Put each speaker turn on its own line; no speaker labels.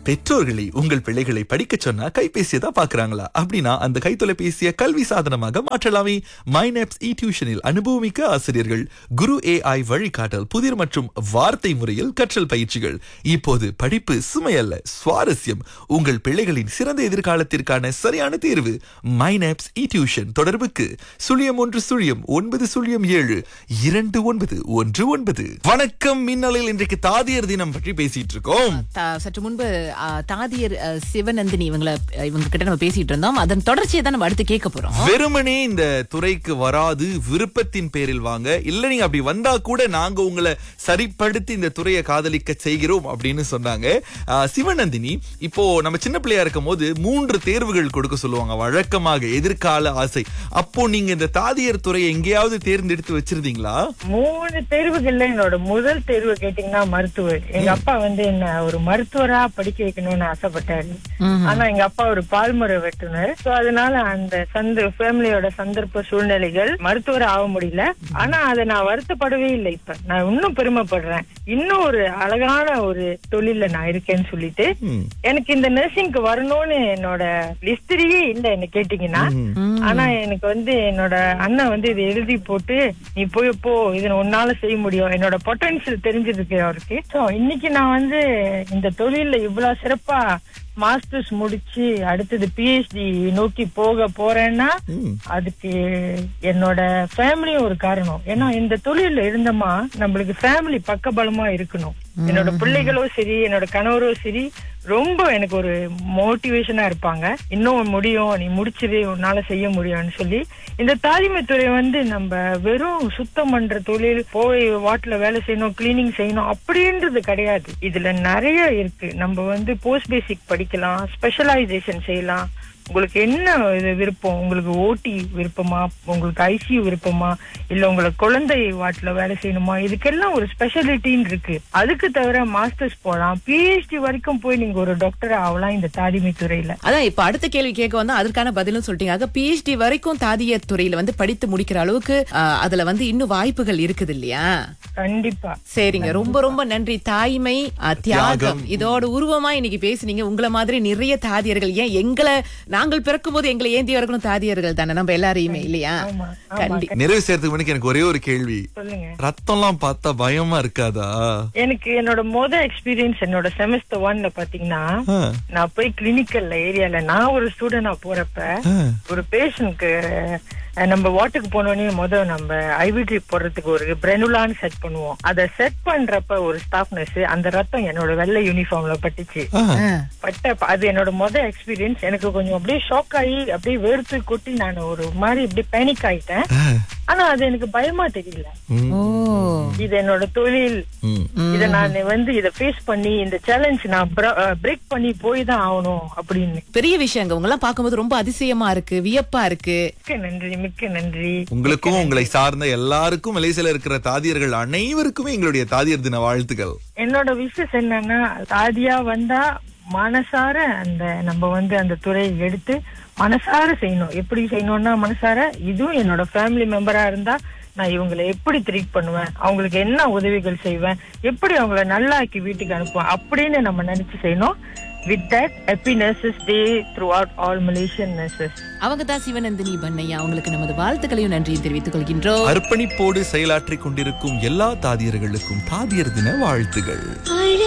பெற்றோர்களை உங்கள் பிள்ளைகளை படிக்க சொன்னா கைபேசியை தான் பாக்குறாங்களா அப்படின்னா அந்த கைத்தொலைபேசியை கல்வி சாதனமாக மாற்றலாமே மைனப்ஸ் இ டியூஷனில் அனுபவமிக்க ஆசிரியர்கள் குரு ஏஐ வழிகாட்டல் புதிர் மற்றும் வார்த்தை முறையில் கற்றல் பயிற்சிகள் இப்போது படிப்பு சுமையல்ல சுவாரஸ்யம் உங்கள் பிள்ளைகளின் சிறந்த எதிர்காலத்திற்கான சரியான தேர்வு மைனப்ஸ் இ டியூஷன் தொடர்புக்கு சுழியம் ஒன்று சுழியம் ஒன்பது சுழியம் ஏழு இரண்டு ஒன்பது ஒன்று ஒன்பது வணக்கம் மின்னலில் இன்றைக்கு தாதியர் தினம் பற்றி பேசிட்டு இருக்கோம்
த- சற்று முன்பு ஆ, தாதியர் அ, சிவநந்தினி இவங்கள இவங்க கிட்ட நம்ம பேசிட்டு இருந்தோம் அதன் தொடர்ச்சியை தான் நம்ம அடுத்து கேட்க போறோம்
வெறுமனே இந்த துறைக்கு வராது விருப்பத்தின் பேரில் வாங்க இல்ல நீங்க அப்படி வந்தா கூட நாங்க உங்களை சரிப்படுத்தி இந்த துறையை காதலிக்க செய்கிறோம் அப்படின்னு சொன்னாங்க ஆ, சிவநந்தினி இப்போ நம்ம சின்ன பிள்ளையா இருக்கும் போது மூன்று தேர்வுகள் கொடுக்க சொல்லுவாங்க வழக்கமாக எதிர்கால ஆசை அப்போ நீங்க இந்த தாதியர் துறையை எங்கேயாவது தேர்ந்தெடுத்து வச்சிருந்தீங்களா
மூணு தேர்வுகள்ல என்னோட முதல் தேர்வு கேட்டீங்கன்னா மருத்துவர் எங்க அப்பா வந்து என்ன ஒரு மருத்துவரா படிக்க வைக்கணும்னு ஆசைப்பட்டாரு ஆனா எங்க அப்பா ஒரு பால்முறை வெட்டுனர் சோ அதனால அந்த சந்த ஃபேமிலியோட சந்தர்ப்ப சூழ்நிலைகள் மருத்துவர் ஆக முடியல ஆனா அதை நான் வருத்தப்படவே இல்லை இப்ப நான் இன்னும் பெருமைப்படுறேன் இன்னும் ஒரு அழகான ஒரு தொழில்ல நான் இருக்கேன்னு சொல்லிட்டு
ம்.
எனக்கு இந்த நர்சிங்க்கு வரணும்னு என்னோட லிஸ்டரியே இல்ல என்ன கேட்டீங்கன்னா ஆனா எனக்கு வந்து என்னோட அண்ணன் வந்து இதை எழுதி போட்டு நீ போய் போ இதை உன்னால செய்ய முடியும் என்னோட பொட்டன்ஷியல் தெரிஞ்சிருக்கு அவருக்கு சோ இன்னைக்கு நான் வந்து இந்த தொழில்ல இவ்வளவு சிறப்பா மாஸ்டர்ஸ் முடிச்சு அடுத்தது பிஹெச்டி நோக்கி போக போறேன்னா
ம்.
அதுக்கு என்னோட ஃபேமிலியும் ஒரு காரணம் ஏன்னா இந்த தொழில்ல இருந்தோமா நம்மளுக்கு ஃபேமிலி பக்கபலமா இருக்கணும் என்னோட பிள்ளைகளோ சரி என்னோட கணவரோ சரி ரொம்ப எனக்கு ஒரு மோட்டிவேஷனா இருப்பாங்க இன்னும் முடியும் நீ முடிச்சிரு உன்னால செய்ய முடியும்னு சொல்லி இந்த தாலிமை துறை வந்து நம்ம வெறும் சுத்தம் பண்ற தொழில் போய் வாட்ல வேலை செய்யணும் கிளீனிங் செய்யணும் அப்படின்றது கிடையாது இதுல நிறைய இருக்கு நம்ம வந்து போஸ்ட் பேசிக் படிக்கலாம் ஸ்பெஷலைசேஷன் செய்யலாம் உங்களுக்கு என்ன இது விருப்பம் உங்களுக்கு ஓடி விருப்பமா உங்களுக்கு ஐசியூ விருப்பமா இல்ல உங்களுக்கு குழந்தை வாட்ல வேலை செய்யணுமா இதுக்கெல்லாம் ஒரு ஸ்பெஷாலிட்டின்னு இருக்கு அதுக்கு தவிர மாஸ்டர்ஸ் போலாம் பிஹெச்டி வரைக்கும் போய் நீங்க ஒரு டாக்டர் ஆகலாம் இந்த தாதிமை துறையில
அதான் இப்ப அடுத்த கேள்வி கேட்க வந்தா அதற்கான பதிலும் சொல்லிட்டீங்க ஆக பிஹெச்டி வரைக்கும் தாதியர் துறையில வந்து படித்து முடிக்கிற அளவுக்கு ஆ, அதுல வந்து இன்னும் வாய்ப்புகள் இருக்குது இல்லையா
கண்டிப்பா
சரிங்க ரொம்ப ரொம்ப நன்றி தாய்மை ஆ, தியாகம்
தியாகம்.
இதோட உருவமா இன்னைக்கு பேசுனீங்க உங்களை மாதிரி நிறைய தாதியர்கள் ஏன் எங்களை நாங்கள் பிறக்கும் போது எங்களை ஏந்தியவர்களும் தாதியர்கள் தானே நம்ம எல்லாரையுமே இல்லையா
ஆமா, ஆமா.
கண்டி
நிறைவு செய்யறதுக்கு முன்னாடி எனக்கு ஒரே ஒரு கேள்வி
சொல்லுங்க
ரத்தம்லாம் பார்த்தா பயமா இருக்காதா
எனக்கு என்னோட மொத எக்ஸ்பீரியன்ஸ் என்னோட செமஸ்டர் ஒன்ல பாத்தீங்கன்னா
ஆ,
நான் போய் கிளினிக்கல்ல ஏரியால நான் ஒரு ஸ்டூடெண்டா போறப்ப
ஆ.
ஒரு பேஷண்ட்க்கு நம்ம வாட்டுக்கு போனோடனே முத நம்ம ஐவி ட்ரிப் போடுறதுக்கு ஒரு பிரெனுலான்னு செட் பண்ணுவோம் அதை செட் பண்றப்ப ஒரு ஸ்டாஃப் நர்ஸ் அந்த ரத்தம் என்னோட வெள்ளை யூனிஃபார்ம்ல பட்டுச்சு
ஆ.
ஆ.
பட்ட அது என்னோட மொத எக்ஸ்பீரியன்ஸ் எனக்கு கொஞ்சம் அப்படியே ஷாக் ஆகி அப்படியே வேர்த்து கொட்டி நான் ஒரு மாதிரி அப்படியே பேனிக் ஆயிட்டேன் ஆனா அது எனக்கு பயமா தெரியல
ம்,
ஓ
இது என்னோட தொழில்
ம்.
இத நான் வந்து இத ஃபேஸ் பண்ணி இந்த சேலஞ்ச் நான் பிரேக் பண்ணி போய் தான் ஆகணும் அப்படின்னு
பெரிய விஷயங்க உங்க எல்லாம் பார்க்கும்போது ரொம்ப அதிசயமா இருக்கு வியப்பா இருக்கு
மிக்க நன்றி மிக்க நன்றி
உங்களுக்கும் உங்களை சார்ந்த எல்லாருக்கும் மலேசியால இருக்கிற தாதியர்கள் அனைவருக்குமே எங்களுடைய தாதியர் தின வாழ்த்துக்கள்
என்னோட விஷஸ் என்னன்னா தாதியா வந்தா மனசார அந்த நம்ம வந்து அந்த துறையை எடுத்து மனசார செய்யணும் எப்படி செய்யணும்னா மனசார இதுவும் என்னோட ஃபேமிலி மெம்பரா இருந்தா நான் இவங்களை எப்படி ட்ரீட் பண்ணுவேன் அவங்களுக்கு என்ன உதவிகள் செய்வேன் எப்படி அவங்கள நல்லாக்கி வீட்டுக்கு அனுப்புவேன் அப்படின்னு நம்ம நினைச்சு செய்யணும் with that happy nurses day throughout all Malaysian nurses
அவங்க தான் சிவநந்தினி பண்ணையா அவங்களுக்கு நமது வாழ்த்துக்களையும் நன்றியும் தெரிவித்துக் கொள்கின்றோம்
அர்ப்பணிப்போடு செயலாற்றிக் கொண்டிருக்கும் எல்லா தாதியர்களுக்கும் தாதியர் தின வாழ்த்துகள்
அழ